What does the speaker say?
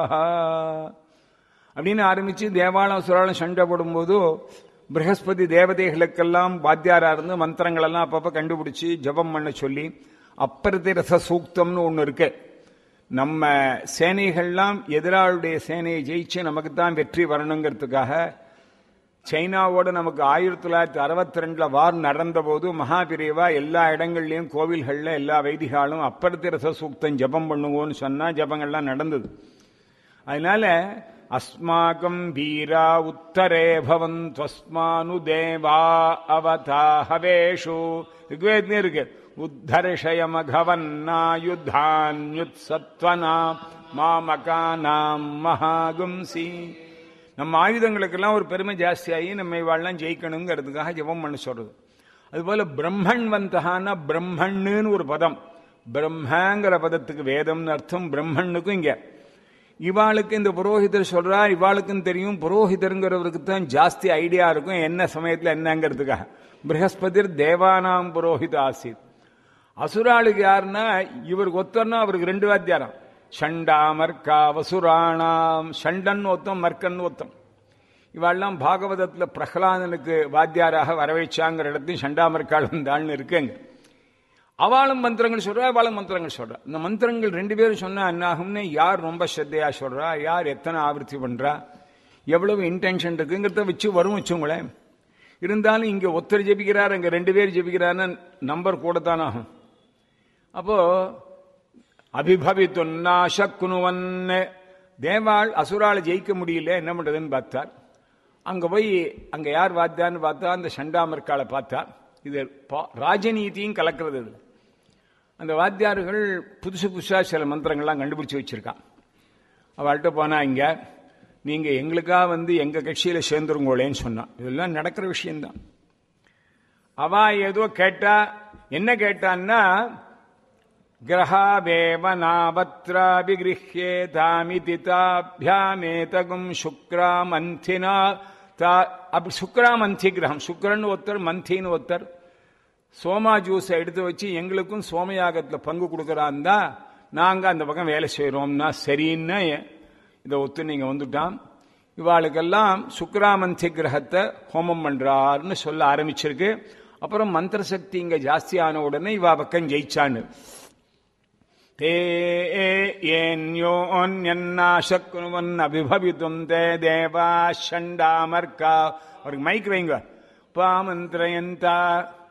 அப்படின்னு ஆரம்பிச்சு தேவாலம் அசுராலம் சண்டை போடும்போது பிரகஸ்பதி தேவதைகளுக்கெல்லாம் வாத்தியாரா இருந்து மந்திரங்கள் எல்லாம் அப்பப்ப கண்டுபிடிச்சு ஜபம் பண்ண சொல்லி அப்பரதி ரச சூக்தம்னு ஒண்ணு இருக்கு நம்ம சேனைகள்லாம் எதிராளுடைய சேனையை ஜெயிச்சு நமக்கு தான் வெற்றி வரணுங்கிறதுக்காக சைனாவோட நமக்கு ஆயிரத்தி தொள்ளாயிரத்தி அறுபத்தி ரெண்டுல வார் நடந்த போது மகாபிரிவா எல்லா இடங்கள்லயும் கோவில்கள்ல எல்லா வைதிகாலும் அப்பரத்தி ரச சூக்தம் ஜபம் பண்ணுவோன்னு சொன்னா ஜபங்கள்லாம் நடந்தது அதனால அஸ்மாக்கம் வீரா உத்தரே பவன் துவஸ்மானு தேவா அவதாஹவேஷு ரிக்வேத்னே இருக்கு உத்தர்ஷயமகவன்னாயுத்தான்யுத் சத்வனா மாமகானாம் மகாகும்சி நம்ம ஆயுதங்களுக்கெல்லாம் ஒரு பெருமை ஜாஸ்தியாகி நம்ம இவாள்லாம் ஜெயிக்கணுங்கிறதுக்காக ஜெபம் பண்ண சொல்றது அதுபோல பிரம்மன் வந்தகான பிரம்மன்னு ஒரு பதம் பிரம்மங்கிற பதத்துக்கு வேதம்னு அர்த்தம் பிரம்மனுக்கும் இங்க இவாளுக்கு இந்த புரோஹிதர் சொல்றா இவாளுக்கும் தெரியும் புரோஹிதருங்கிறவருக்கு தான் ஜாஸ்தி ஐடியா இருக்கும் என்ன சமயத்துல என்னங்கிறதுக்காக பிரகஸ்பதிர் தேவானாம் புரோஹித ஆசித் அசுராளுக்கு யாருன்னா இவருக்கு ஒத்தர்னா அவருக்கு ரெண்டு வாத்தியாரம் ஷண்டா மர்க்கா வசுராணாம் ஷண்டன் ஒத்தம் மர்க்கன் ஒத்தம் இவாள்லாம் பாகவதத்துல பிரகலாதனுக்கு வாத்தியாராக வரவேச்சாங்கிற இடத்தையும் ஷண்டாமர்கால் வந்தாள்னு இருக்குங்க அவளும் மந்திரங்கள் சொல்றா அவளும் மந்திரங்கள் சொல்றா இந்த மந்திரங்கள் ரெண்டு பேரும் சொன்னா என்ன ஆகும்னு யார் ரொம்ப ஸ்ரத்தையா சொல்றா யார் எத்தனை ஆவர்த்தி பண்றா எவ்வளவு இன்டென்ஷன் இருக்குங்கிறத வச்சு வரும் வச்சுங்களேன் இருந்தாலும் இங்க ஒருத்தர் ஜெபிக்கிறார் அங்க ரெண்டு பேர் ஜெபிக்கிறாருன்னு நம்பர் கூட தான் ஆகும் அப்போ அபிபவித்துன்னா சக்குனுவன் தேவாள் அசுரால ஜெயிக்க முடியல என்ன பண்றதுன்னு பார்த்தார் அங்க போய் அங்க யார் பார்த்தான்னு பார்த்தா அந்த சண்டாமர்காலை பார்த்தா இது பா- ராஜநீதியும் கலக்கிறது இது அந்த வாத்தியார்கள் புதுசு புதுசா சில மந்திரங்கள்லாம் கண்டுபிடிச்சு வச்சிருக்கான் அவள்கிட்ட போனா இங்க நீங்க எங்களுக்காக வந்து எங்க கட்சியில சேர்ந்துருங்கோளேன்னு சொன்னான் இதெல்லாம் நடக்கிற விஷயம்தான் அவ ஏதோ கேட்டா என்ன கேட்டான்னா கிரகாவேவ நாபத்ராபிகிருஹ்யேதாமிதி தாபியாமேதகும் சுக்ராமந்தினா தா அப்படி சுக்ராமந்தி கிரகம் சுக்ரன் ஒருத்தர் மந்தின்னு ஒருத்தர் சோமா ஜூஸை எடுத்து வச்சு எங்களுக்கும் சோமயாகத்துல பங்கு கொடுக்கறாந்தா நாங்க அந்த பக்கம் வேலை செய்யறோம்னா சரின்னு இதை ஒத்து நீங்க வந்துட்டான் இவாளுக்கெல்லாம் சுக்ராமந்தி கிரகத்தை ஹோமம் பண்றாருன்னு சொல்ல ஆரம்பிச்சிருக்கு அப்புறம் மந்திர சக்தி இங்க ஜாஸ்தியான உடனே இவா பக்கம் ஜெயிச்சான்னு ते येन्योन्यन्नाशक्नुवन् अभिभवितुम् ते देवा षण्डामर्का அவருக்கு மைக் வைங்க பாமந்திரயந்தா